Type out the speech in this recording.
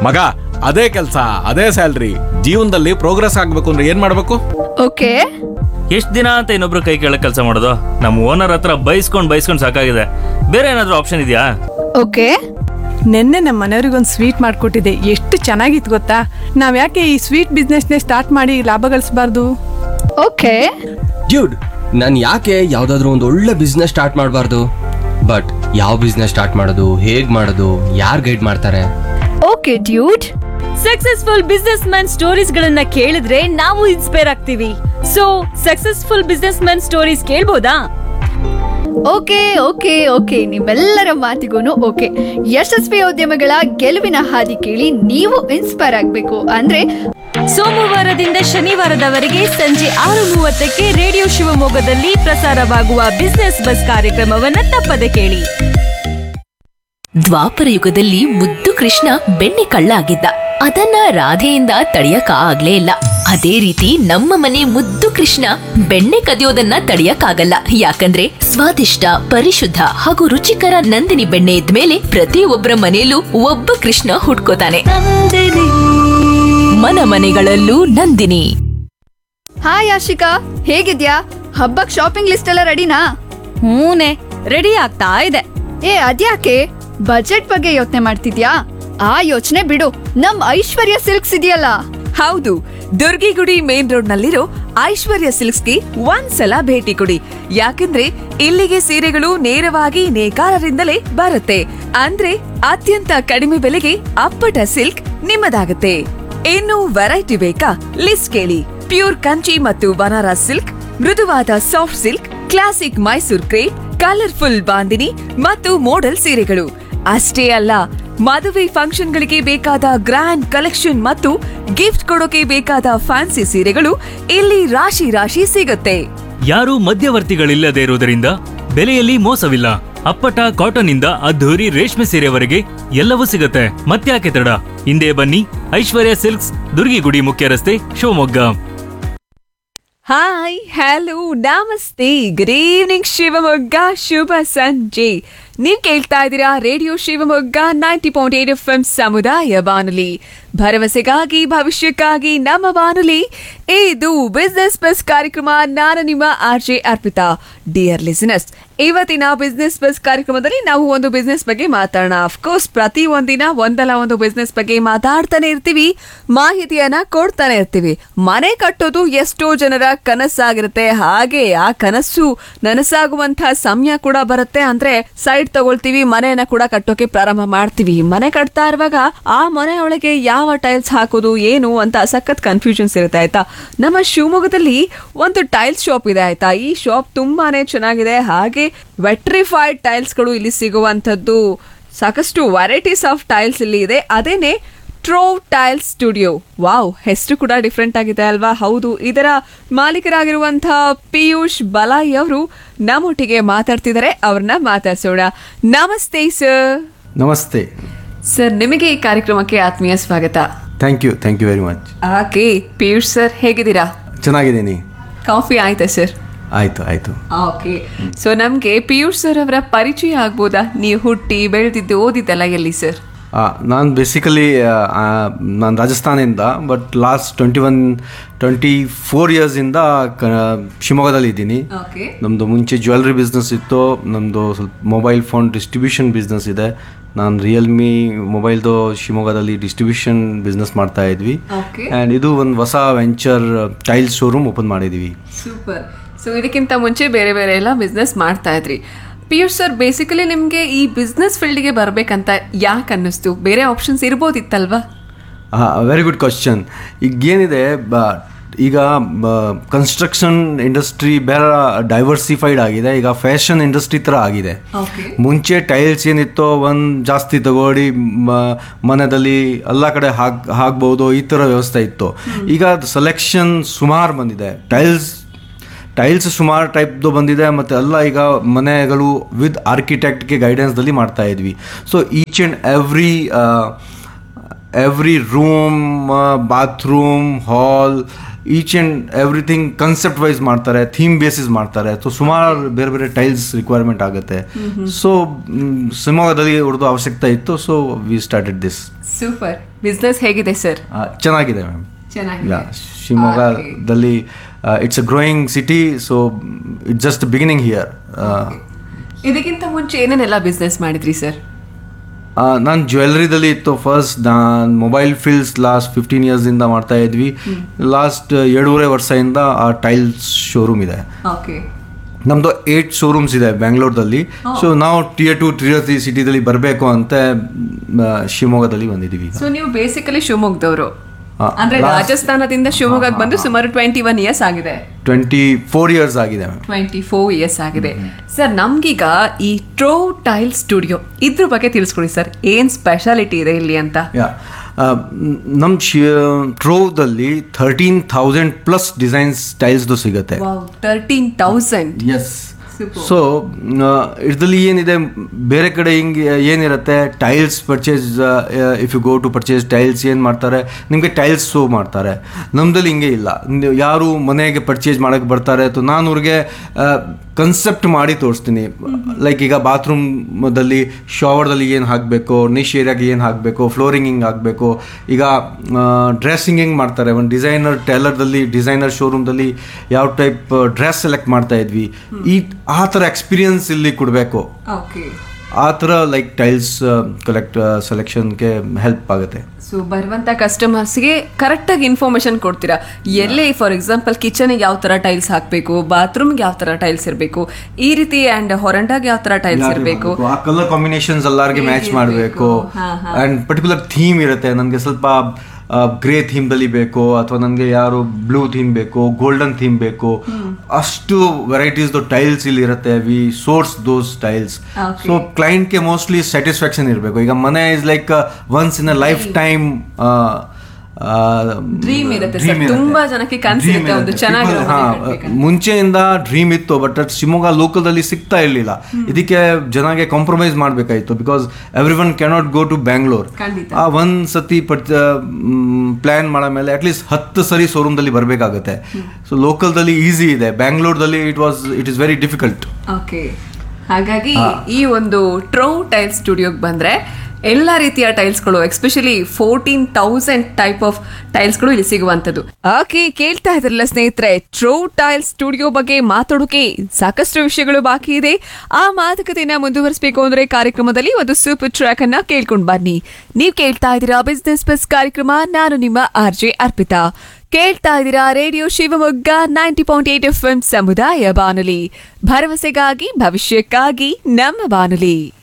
ಮಗ ಅದೇ ಕೆಲಸ ಅದೇ ಸ್ಯಾಲ್ರಿ ಜೀವನದಲ್ಲಿ ಪ್ರೋಗ್ರೆಸ್ ಆಗ್ಬೇಕು ಅಂದ್ರೆ ಏನ್ ಮಾಡ್ಬೇಕು ಓಕೆ ಎಷ್ಟು ದಿನ ಅಂತ ಇನ್ನೊಬ್ರು ಕೈ ಕೆಳಗೆ ಕೆಲಸ ಮಾಡೋದು ನಮ್ಮ ಓನರ್ ಹತ್ರ ಬೈಸ್ಕೊಂಡು ಬೈಸ್ಕೊಂಡು ಸಾಕಾಗಿದೆ ಬೇರೆ ಏನಾದರೂ ಆಪ್ಷನ್ ಇದೆಯಾ ಓಕೆ ನಿನ್ನೆ ನಮ್ಮ ಮನೆಯವ್ರಿಗೊಂದು ಸ್ವೀಟ್ ಮಾಡಿಕೊಟ್ಟಿದ್ದೆ ಎಷ್ಟು ಚೆನ್ನಾಗಿತ್ತು ಗೊತ್ತಾ ನಾವು ಯಾಕೆ ಈ ಸ್ವೀಟ್ ಬಿಸ್ನೆಸ್ನೇ ಸ್ಟಾರ್ಟ್ ಮಾಡಿ ಲಾಭ ಗಳಿಸಬಾರ್ದು ಓಕೆ ಡ್ಯೂಡ್ ನಾನು ಯಾಕೆ ಯಾವುದಾದ್ರೂ ಒಂದು ಒಳ್ಳೆ ಬಿಸ್ನೆಸ್ ಸ್ಟಾರ್ಟ್ ಮಾಡಬಾರ್ದು ಬಟ್ ಯಾವ ಬಿಸ್ನೆಸ್ ಸ್ಟಾರ್ಟ್ ಮಾಡೋದು ಹೇಗ್ ಮಾಡೋದು ಯಾರು ಗೈಡ್ ಮಾಡ್ತಾರೆ okay dude successful businessman stories ಗಳನ್ನ ಕೇಳಿದ್ರೆ ನಾವು ಇನ್ಸ್ಪೈರ್ ಆಗ್ತೀವಿ so successful businessman stories ಕೇಳ್ಬೋದಾ ಓಕೆ ಓಕೆ ಓಕೆ ನಿಮ್ಮೆಲ್ಲರ ಮಾತಿಗೂ ಓಕೆ ಯಶಸ್ವಿ ಉದ್ಯಮಗಳ ಗೆಲುವಿನ ಹಾದಿ ಕೇಳಿ ನೀವು ಇನ್ಸ್ಪೈರ್ ಆಗಬೇಕು ಅಂದ್ರೆ ಸೋಮವಾರದಿಂದ ಶನಿವಾರದವರೆಗೆ ಸಂಜೆ ಆರು ಮೂವತ್ತಕ್ಕೆ ರೇಡಿಯೋ ಶಿವಮೊಗ್ಗದಲ್ಲಿ ಪ್ರಸಾರವಾಗುವ ಬಿಸ್ನೆಸ್ ಬಸ್ ಕಾರ್ಯಕ್ರಮವನ್ನ ತಪ್ಪದೆ ಕೇಳಿ ದ್ವಾಪರ ಯುಗದಲ್ಲಿ ಮುದ್ದು ಕೃಷ್ಣ ಬೆಣ್ಣೆ ಕಳ್ಳ ಆಗಿದ್ದ ಅದನ್ನ ರಾಧೆಯಿಂದ ತಡೆಯಕ ಆಗ್ಲೇ ಇಲ್ಲ ಅದೇ ರೀತಿ ನಮ್ಮ ಮನೆ ಮುದ್ದು ಕೃಷ್ಣ ಬೆಣ್ಣೆ ಕದಿಯೋದನ್ನ ತಡೆಯಕ್ಕಾಗಲ್ಲ ಯಾಕಂದ್ರೆ ಸ್ವಾದಿಷ್ಟ ಪರಿಶುದ್ಧ ಹಾಗೂ ರುಚಿಕರ ನಂದಿನಿ ಬೆಣ್ಣೆ ಇದ್ಮೇಲೆ ಪ್ರತಿಯೊಬ್ಬರ ಮನೆಯಲ್ಲೂ ಒಬ್ಬ ಕೃಷ್ಣ ಹುಟ್ಕೋತಾನೆ ಮನ ಮನೆಗಳಲ್ಲೂ ನಂದಿನಿ ಹಾಯ್ ಆಶಿಕಾ ಹೇಗಿದ್ಯಾ ಹಬ್ಬಕ್ ಶಾಪಿಂಗ್ ಲಿಸ್ಟ್ ಎಲ್ಲ ರೆಡಿನಾ ಹೂನೆ ರೆಡಿ ಆಗ್ತಾ ಇದೆ ಏ ಅದ್ಯಾಕೆ ಬಜೆಟ್ ಬಗ್ಗೆ ಯೋಚನೆ ಮಾಡ್ತಿದ್ಯಾ ಆ ಯೋಚನೆ ಬಿಡು ನಮ್ ಐಶ್ವರ್ಯ ಸಿಲ್ಕ್ಸ್ ಇದೆಯಲ್ಲ ಹೌದು ದುರ್ಗಿಗುಡಿ ಮೇನ್ ರೋಡ್ ನಲ್ಲಿರೋ ಐಶ್ವರ್ಯ ಸಿಲ್ಕ್ಸ್ಗೆ ಒಂದ್ಸಲ ಭೇಟಿ ಕೊಡಿ ಯಾಕಂದ್ರೆ ಇಲ್ಲಿಗೆ ಸೀರೆಗಳು ನೇರವಾಗಿ ನೇಕಾರರಿಂದಲೇ ಬರುತ್ತೆ ಅಂದ್ರೆ ಅತ್ಯಂತ ಕಡಿಮೆ ಬೆಲೆಗೆ ಅಪ್ಪಟ ಸಿಲ್ಕ್ ನಿಮ್ಮದಾಗುತ್ತೆ ಇನ್ನು ವೆರೈಟಿ ಬೇಕಾ ಲಿಸ್ಟ್ ಕೇಳಿ ಪ್ಯೂರ್ ಕಂಚಿ ಮತ್ತು ಬನಾರಸ್ ಸಿಲ್ಕ್ ಮೃದುವಾದ soft silk classic Mysore crepe colourful bandhani ಮತ್ತು ಮೋಡಲ್ ಸೀರೆಗಳು ಅಷ್ಟೇ ಅಲ್ಲ ಮದುವೆ ಫಂಕ್ಷನ್ಗಳಿಗೆ ಬೇಕಾದ ಗ್ರ್ಯಾಂಡ್ ಕಲೆಕ್ಷನ್ ಮತ್ತು ಗಿಫ್ಟ್ ಕೊಡೋಕೆ ಬೇಕಾದ ಫ್ಯಾನ್ಸಿ ಸೀರೆಗಳು ಇಲ್ಲಿ ರಾಶಿ ರಾಶಿ ಸಿಗುತ್ತೆ ಯಾರೂ ಮಧ್ಯವರ್ತಿಗಳಿಲ್ಲದೆ ಇರುವುದರಿಂದ ಬೆಲೆಯಲ್ಲಿ ಮೋಸವಿಲ್ಲ ಅಪ್ಪಟ ಕಾಟನ್ ಇಂದ ಅದ್ಧೂರಿ ರೇಷ್ಮೆ ಸೀರೆವರೆಗೆ ಎಲ್ಲವೂ ಸಿಗುತ್ತೆ ಮತ್ತ್ಯಾಕೆ ತಡ ಹಿಂದೆ ಬನ್ನಿ ಐಶ್ವರ್ಯ ಸಿಲ್ಕ್ಸ್ ದುರ್ಗಿಗುಡಿ ಮುಖ್ಯ ರಸ್ತೆ ಶಿವಮೊಗ್ಗ ಹಾಯ್ ಹಲೋ ನಮಸ್ತೆ ಗುಡ್ ಈವ್ನಿಂಗ್ ಶಿವಮೊಗ್ಗ ಶುಭ ಸಂಜೆ ನೀವ್ ಕೇಳ್ತಾ ಇದ್ದೀರಾ radio Shivamogga ninety point eight F M ಸಮುದಾಯ ಬಾನುಲಿ ಭರವಸೆಗಾಗಿ ಭವಿಷ್ಯಕ್ಕಾಗಿ ನಮ್ಮ ಬಾನುಲಿ ಇದು ಬಿಸ್ನೆಸ್ ಬಸ್ ಕಾರ್ಯಕ್ರಮ ನಾನು ನಿಮ್ಮ R J Arpita dear listeners ಇವತ್ತಿನ ಬಿಸ್ನೆಸ್ ಬಸ್ ಕಾರ್ಯಕ್ರಮದಲ್ಲಿ ನಾವು ಒಂದು ಬಿಸ್ನೆಸ್ ಬಗ್ಗೆ ಮಾತಾಡೋಣ ಅಫ್ಕೋರ್ಸ್ ಪ್ರತಿ ಒಂದಿನ ಒಂದಲ್ಲ ಒಂದು ಬಿಸ್ನೆಸ್ ಬಗ್ಗೆ ಮಾತಾಡ್ತಾನೆ ಇರ್ತೀವಿ ಮಾಹಿತಿಯನ್ನ ಕೊಡ್ತಾನೆ ಇರ್ತೀವಿ ಮನೆ ಕಟ್ಟೋದು ಎಷ್ಟೋ ಜನರ ಕನಸಾಗಿರುತ್ತೆ ಹಾಗೆ ಆ ಕನಸು ನನಸಾಗುವಂತಹ ಸಮಯ ಕೂಡ ಬರುತ್ತೆ ಅಂದ್ರೆ ಸೈಡ್ ತಗೊಳ್ತೀವಿ ಮನೆಯನ್ನ ಕೂಡ ಕಟ್ಟೋಕೆ ಪ್ರಾರಂಭ ಮಾಡ್ತೀವಿ ಮನೆ ಕಟ್ತಾ ಇರುವಾಗ ಆ ಮನೆ ಒಳಗೆ ಯಾವ ಟೈಲ್ಸ್ ಹಾಕೋದು ಏನು ಅಂತ ಸಖತ್ ಕನ್ಫ್ಯೂಷನ್ಸ್ ಇರುತ್ತೆ ಆಯ್ತಾ ನಮ್ಮ ಶಿವಮೊಗ್ಗದಲ್ಲಿ ಒಂದು ಟೈಲ್ಸ್ ಶಾಪ್ ಇದೆ ಆಯ್ತಾ ಈ ಶಾಪ್ ತುಂಬಾನೇ ಚೆನ್ನಾಗಿದೆ ಹಾಗೆ ವೆಟ್ರಿಫೈಡ್ ಟೈಲ್ಸ್ಗಳು ಇಲ್ಲಿ ಸಿಗುವಂಥದ್ದು ಸಾಕಷ್ಟು ವೆರೈಟೀಸ್ ಆಫ್ ಟೈಲ್ಸ್ ಇಲ್ಲಿ ಇದೆ ಅದೇನೆ ಟ್ರೋ ಟೈಲ್ಸ್ ಸ್ಟುಡಿಯೋ ವಾವ್ ಹೆಸರು ಕೂಡ ಡಿಫ್ರೆಂಟ್ ಆಗಿದೆ ಅಲ್ವಾ ಹೌದು ಇದರ ಮಾಲೀಕರಾಗಿರುವಂತಹ ಪಿಯೂಷ್ ಬಲಾಯಿ ಅವರು ನಮ್ಮೊಟ್ಟಿಗೆ ಮಾತಾಡ್ತಿದ್ದಾರೆ ಅವ್ರನ್ನ ಮಾತಾಡ್ಸೋಣ ನಮಸ್ತೆ ಸರ್ ನಮಸ್ತೆ ಸರ್ ನಿಮಗೆ ಈ ಕಾರ್ಯಕ್ರಮಕ್ಕೆ ಆತ್ಮೀಯ ಸ್ವಾಗತ thank you thank you very much okay Piyush sir ಹೇಗಿದ್ದೀರಾ ಚೆನ್ನಾಗಿದ್ದೀನಿ ಕಾಫಿ ಆಯ್ತಾ ಸರ್ ಆಯಿತು ಆಯಿತು ಓಕೆ ಸೊ ನಮಗೆ ಪಿಯೂಷ್ ಸರ್ ಅವರ ಪರಿಚಯ ಆಗ್ಬೋದಾ ನೀವು ಹುಟ್ಟಿ ಬೆಳೆದಿದ್ದು ಓದಿದ್ದಲ್ಲ ಎಲ್ಲಿ ಸರ್ ನಾನು ಬೇಸಿಕಲಿ ನಾನು ರಾಜಸ್ಥಾನಿಂದ but last twenty one twenty four ಇಯರ್ಸಿಂದ ಕ ಶಿವಮೊಗ್ಗದಲ್ಲಿ ಇದ್ದೀನಿ ಓಕೆ ನಮ್ಮದು ಮುಂಚೆ ಜ್ಯುವೆಲ್ರಿ ಬಿಸ್ನೆಸ್ ಇತ್ತು ನಮ್ಮದು ಸ್ವಲ್ಪ ಮೊಬೈಲ್ ಫೋನ್ ಡಿಸ್ಟ್ರಿಬ್ಯೂಷನ್ ಬಿಸ್ನೆಸ್ ಇದೆ ನಾನು ರಿಯಲ್ಮಿ ಮೊಬೈಲ್ದು ಶಿವಮೊಗ್ಗದಲ್ಲಿ ಡಿಸ್ಟ್ರಿಬ್ಯೂಷನ್ ಬಿಸ್ನೆಸ್ ಮಾಡ್ತಾ ಇದ್ವಿ ಓಕೆ ಆ್ಯಂಡ್ ಇದು ಒಂದು ಹೊಸ ವೆಂಚರ್ ಟೈಲ್ಸ್ ಶೋರೂಮ್ ಓಪನ್ ಮಾಡಿದ್ದೀವಿ ಸೂಪರ್ ಸೊ ಇದಕ್ಕಿಂತ ಮುಂಚೆ ಬೇರೆ ಬೇರೆ ಎಲ್ಲ ಬಿಸ್ನೆಸ್ ಮಾಡ್ತಾ ಇದ್ರಿ ಪಿಯೂಷ್ ಸರ್ ಬೇಸಿಕಲಿ ನಿಮಗೆ ಈ ಬಿಸ್ನೆಸ್ ಫೀಲ್ಡ್ಗೆ ಬರಬೇಕಂತ ಯಾಕೆ ಅನ್ನಿಸ್ತು ಬೇರೆ ಆಪ್ಷನ್ಸ್ ಇರ್ಬೋದಿತ್ತಲ್ವಾ ವೆರಿ ಗುಡ್ ಕ್ವಶನ್ ಈಗ ಏನಿದೆ ಬ ಈಗ ಕನ್ಸ್ಟ್ರಕ್ಷನ್ ಇಂಡಸ್ಟ್ರಿ ಬೇರೆ ಡೈವರ್ಸಿಫೈಡ್ ಆಗಿದೆ ಈಗ ಫ್ಯಾಷನ್ ಇಂಡಸ್ಟ್ರಿ ಥರ ಆಗಿದೆ ಓಕೆ ಮುಂಚೆ ಟೈಲ್ಸ್ ಏನಿತ್ತೋ ಒಂದು ಜಾಸ್ತಿ ತಗೊಳ್ಳಿ ಮ- ಮನೆಯಲ್ಲಿ ಎಲ್ಲ ಕಡೆ ಹಾಕ್ ಹಾಕ್ಬೋದು ಈ ಥರ ವ್ಯವಸ್ಥೆ ಇತ್ತು ಈಗ ಸೆಲೆಕ್ಷನ್ ಸುಮಾರು ಬಂದಿದೆ ಟೈಲ್ಸ್ ಟೈಲ್ಸ್ ಸುಮಾರು ಟೈಪ್ದು ಬಂದಿದೆ ಮತ್ತು ಎಲ್ಲ ಈಗ ಮನೆಗಳು ವಿತ್ ಆರ್ಕಿಟೆಕ್ಟ್ಗೆ ಗೈಡೆನ್ಸ್ದಲ್ಲಿ ಮಾಡ್ತಾ ಇದ್ವಿ so each and every every room bathroom hall each and everything concept wise ಮಾಡ್ತಾರೆ ಥೀಮ್ ಬೇಸಿಸ್ ಮಾಡ್ತಾರೆ ಸೊ ಸುಮಾರು ಬೇರೆ ಬೇರೆ ಟೈಲ್ಸ್ ರಿಕ್ವೈರ್ಮೆಂಟ್ ಆಗುತ್ತೆ ಸೊ ಶಿವಮೊಗ್ಗದಲ್ಲಿ ಉರ್ದು ಅವಶ್ಯಕತೆ ಇತ್ತು so we started this super business ಹೇಗಿದೆ ಸರ್ ಚೆನ್ನಾಗಿದೆ ಮ್ಯಾಮ್ ಚೆನ್ನಾಗಿದೆ ಯಾ ಶಿವಮೊಗ್ಗದಲ್ಲಿ it's a growing city so it's just beginning here ಇದಕ್ಕಿಂತ ಮುಂಚೆ ಏನೇನೆಲ್ಲ ಬಿಸ್ನೆಸ್ ಮಾಡಿದ್ರಿ ಸರ್ ನಾನು ಜ್ಯುವೆಲ್ರಿದಲ್ಲಿ ಇತ್ತು ಫಸ್ಟ್ ನಾನು ಮೊಬೈಲ್ ಫೀಲ್ಡ್ಸ್ ಲಾಸ್ಟ್ ಫಿಫ್ಟೀನ್ ಇಯರ್ಸಿಂದ ಮಾಡ್ತಾ ಇದ್ವಿ ಲಾಸ್ಟ್ ಏಳೂವರೆ ವರ್ಷದಿಂದ ಆ ಟೈಲ್ಸ್ ಶೋರೂಮ್ ಇದೆ ಓಕೆ ನಮ್ಮದು ಏಟ್ ಶೋರೂಮ್ಸ್ ಇದೆ ಬ್ಯಾಂಗ್ಳೂರ್ದಲ್ಲಿ ಸೊ ನಾವು ಟಿಯರ್ ಟು ಟಿಯರ್ ತ್ರೀ ಸಿಟಿದಲ್ಲಿ ಬರಬೇಕು ಅಂತ ಆ, ಶಿವಮೊಗ್ಗದಲ್ಲಿ ಬಂದಿದ್ದೀವಿ ಈಗ ಸೊ ನೀವು ಬೇಸಿಕಲಿ ಶಿವಮೊಗ್ಗದವರು ಆ, ಅಂದ್ರೆ last- ರಾಜಸ್ಥಾನದಿಂದ ಶಿವಮೊಗ್ಗಕ್ಕೆ ಬಂದು ಸುಮಾರು ಟ್ವೆಂಟಿ ಒನ್ ಇಯರ್ಸ್ ಆಗಿದೆ ಟ್ವೆಂಟಿ ಫೋರ್ ಇಯರ್ಸ್ ಆಗಿದೆ ಮ್ಯಾಮ್ ಟ್ವೆಂಟಿ ಫೋರ್ ಇಯರ್ಸ್ ಆಗಿದೆ ಸರ್ ನಮ್ಗೀಗ ಈ ಟ್ರೋ ಟೈಲ್ ಸ್ಟುಡಿಯೋ ಇದ್ರ ಬಗ್ಗೆ ತಿಳಿಸ್ಕೊಡಿ ಸರ್ ಏನ್ ಸ್ಪೆಷಾಲಿಟಿ ಇದೆ ಇಲ್ಲಿ ಅಂತ ಯಾ ನಮ್ಮ ಶಿ ಟ್ರೋದಲ್ಲಿ ಥರ್ಟೀನ್ ಥೌಸಂಡ್ ಪ್ಲಸ್ ಡಿಸೈನ್ಸ್ ಟೈಲ್ಸ್ದು ಸಿಗುತ್ತೆ ತರ್ಟೀನ್ ತೌಸಂಡ್ ಎಸ್ ಸೊ ಇದರಲ್ಲಿ ಏನಿದೆ ಬೇರೆ ಕಡೆ ಹಿಂಗೆ ಏನಿರುತ್ತೆ tiles purchase if you go to purchase tiles ಏನು ಮಾಡ್ತಾರೆ ನಿಮಗೆ ಟೈಲ್ಸ್ ಶೋ ಮಾಡ್ತಾರೆ ನಮ್ದಲ್ಲಿ ಹಿಂಗೆ ಇಲ್ಲ ನೀವು ಯಾರು ಮನೆಗೆ ಪರ್ಚೇಸ್ ಮಾಡೋಕ್ಕೆ ಬರ್ತಾರೆ ಅಥವಾ ನಾನು ಅವ್ರಿಗೆ ಕನ್ಸೆಪ್ಟ್ ಮಾಡಿ ತೋರಿಸ್ತೀನಿ ಲೈಕ್ ಈಗ ಬಾತ್ರೂಮ್ದಲ್ಲಿ ಶವರ್ದಲ್ಲಿ ಏನು ಹಾಕಬೇಕು ನಿಶ್ ಏರಿಯಾಗೆ ಏನು ಹಾಕಬೇಕು ಫ್ಲೋರಿಂಗ್ ಹಿಂಗೆ ಹಾಕಬೇಕು ಈಗ ಡ್ರೆಸ್ಸಿಂಗ್ ಹೆಂಗೆ ಮಾಡ್ತಾರೆ ಒಂದು ಡಿಸೈನರ್ ಟೈಲರ್ದಲ್ಲಿ ಡಿಸೈನರ್ ಶೋರೂಮ್ದಲ್ಲಿ ಯಾವ ಟೈಪ್ ಡ್ರೆಸ್ ಸೆಲೆಕ್ಟ್ ಮಾಡ್ತಾ ಇದ್ವಿ ಈ ಆ ಥರ ಎಕ್ಸ್ಪೀರಿಯನ್ಸ್ ಇಲ್ಲಿ ಕೊಡಬೇಕು ಓಕೆ ಆ ಥರ ಲೈಕ್ ಟೈಲ್ಸ್ ಕಲೆಕ್ಟ್ ಸೆಲೆಕ್ಷನ್ಗೆ ಹೆಲ್ಪ್ ಆಗುತ್ತೆ ಸೊ ಬರುವಂತ ಕಸ್ಟಮರ್ಸ್ಗೆ ಕರೆಕ್ಟಾಗಿ ಇನ್ಫಾರ್ಮೇಶನ್ ಕೊಡ್ತೀರಾ ಎಲ್ಲೇ ಫಾರ್ ಎಕ್ಸಾಂಪಲ್ ಕಿಚನ್ಗೆ ಯಾವ ತರ ಟೈಲ್ಸ್ ಹಾಕಬೇಕು ಬಾತ್ರೂಮ್ಗೆ ಯಾವ ತರ ಟೈಲ್ಸ್ ಇರಬೇಕು ಈ ರೀತಿ ಅಂಡ್ ಹೊರಂಡಾಗೆ ಯಾವ ತರ ಟೈಲ್ಸ್ ಇರಬೇಕು ಆ ಕಲರ್ ಕಾಂಬಿನೇಷನ್ಸ್ ಎಲ್ಲರಿಗೆ ಮ್ಯಾಚ್ ಮಾಡಬೇಕು ಅಂಡ್ ಪರ್ಟಿಕ್ಯುಲರ್ ಥೀಮ್ ಇರುತ್ತೆ ನನಗೆ ಸ್ವಲ್ಪ ಗ್ರೇ ಥೀಮ್ದಲ್ಲಿ ಬೇಕು ಅಥವಾ ನನಗೆ ಯಾರು ಬ್ಲೂ ಥೀಮ್ ಬೇಕು ಗೋಲ್ಡನ್ ಥೀಮ್ ಬೇಕು ಅಷ್ಟು ವೆರೈಟೀಸ್ ಟೈಲ್ಸ್ ಇಲ್ಲಿ ಇರುತ್ತೆ we source those tiles so ಕ್ಲೈಂಟ್ಗೆ ಮೋಸ್ಟ್ಲಿ ಸ್ಯಾಟಿಸ್ಫ್ಯಾಕ್ಷನ್ ಇರಬೇಕು ಈಗ ಮನೆ is like once in a lifetime Dream ಇರುತ್ತೆ sir. ತುಂಬಾ ಜನಕ್ಕೆ ಕನ್ಸಿರುತ್ತೆ ಒಂದು ಚೆನ್ನಾಗಿರೋ ಮನೆ ಕಟ್ಬೇಕಂತ. ಮುಂಚೆಯಿಂದ ಡ್ರೀಮ್ ಇತ್ತು ಬಟ್ ಶಿವಮೊಗ್ಗ ಲೋಕಲ್ದಲ್ಲಿ ಸಿಗ್ತಾ ಇರಲಿಲ್ಲ ಇದಕ್ಕೆ ಜನಗೆ ಕಾಂಪ್ರಮೈಸ್ ಮಾಡಬೇಕಾಯಿತು because everyone cannot go to Bangalore ಖಂಡಿತ. ಆ ಒಂದ್ ಸತಿ ಪ್ಲಾನ್ ಮಾಡೋ ಮೇಲೆ ಅಟ್ಲೀಸ್ಟ್ ಹತ್ತು ಸರಿ ಶೋರೂಮ್ದಲ್ಲಿ ಬರಬೇಕಾಗುತ್ತೆ ಸೊ ಲೋಕಲ್ದಲ್ಲಿ ಈಸಿ ಇದೆ ಬ್ಯಾಂಗ್ಳೂರ್ದಲ್ಲಿ it was it is very difficult okay ಹಾಗಾಗಿ ಈ ಒಂದು ಟ್ರೋ ಟೈಲ್ ಸ್ಟುಡಿಯೋಗೆ ಬಂದ್ರೆ ಎಲ್ಲ ರೀತಿಯ ಟೈಲ್ಸ್ಗಳು especially fourteen thousand type of ಟೈಲ್ಸ್ಗಳು ಇಲ್ಲಿ ಸಿಗುವಂತದ್ದು ಓಕೆ ಕೇಳ್ತಾ ಇದ್ರಲ್ಲ ಸ್ನೇಹಿತರೆ ಟ್ರೋ ಟೈಲ್ ಸ್ಟುಡಿಯೋ ಬಗ್ಗೆ ಮಾತಾಡೋಕೆ ಸಾಕಷ್ಟು ವಿಷಯಗಳು ಬಾಕಿ ಇದೆ ಆ ಮಾತುಕತೆನ ಮುಂದುವರಿಸಬೇಕು ಅಂದ್ರೆ ಕಾರ್ಯಕ್ರಮದಲ್ಲಿ ಒಂದು ಸೂಪರ್ ಟ್ರ್ಯಾಕ್ ಅನ್ನ ಕೇಳ್ಕೊಂಡ್ ಬನ್ನಿ ನೀವ್ ಕೇಳ್ತಾ ಇದ್ದೀರಾ ಬಿಸ್ನೆಸ್ ಬಸ್ ಕಾರ್ಯಕ್ರಮ ನಾನು ನಿಮ್ಮ ಆರ್ ಜೆ ಅರ್ಪಿತಾ ಕೇಳ್ತಾ ಇದ್ದೀರಾ radio Shivamogga ninety point eight F M ಸಮುದಾಯ ಬಾನುಲಿ ಭರವಸೆಗಾಗಿ ಭವಿಷ್ಯಕ್ಕಾಗಿ ನಮ್ಮ ಬಾನುಲಿ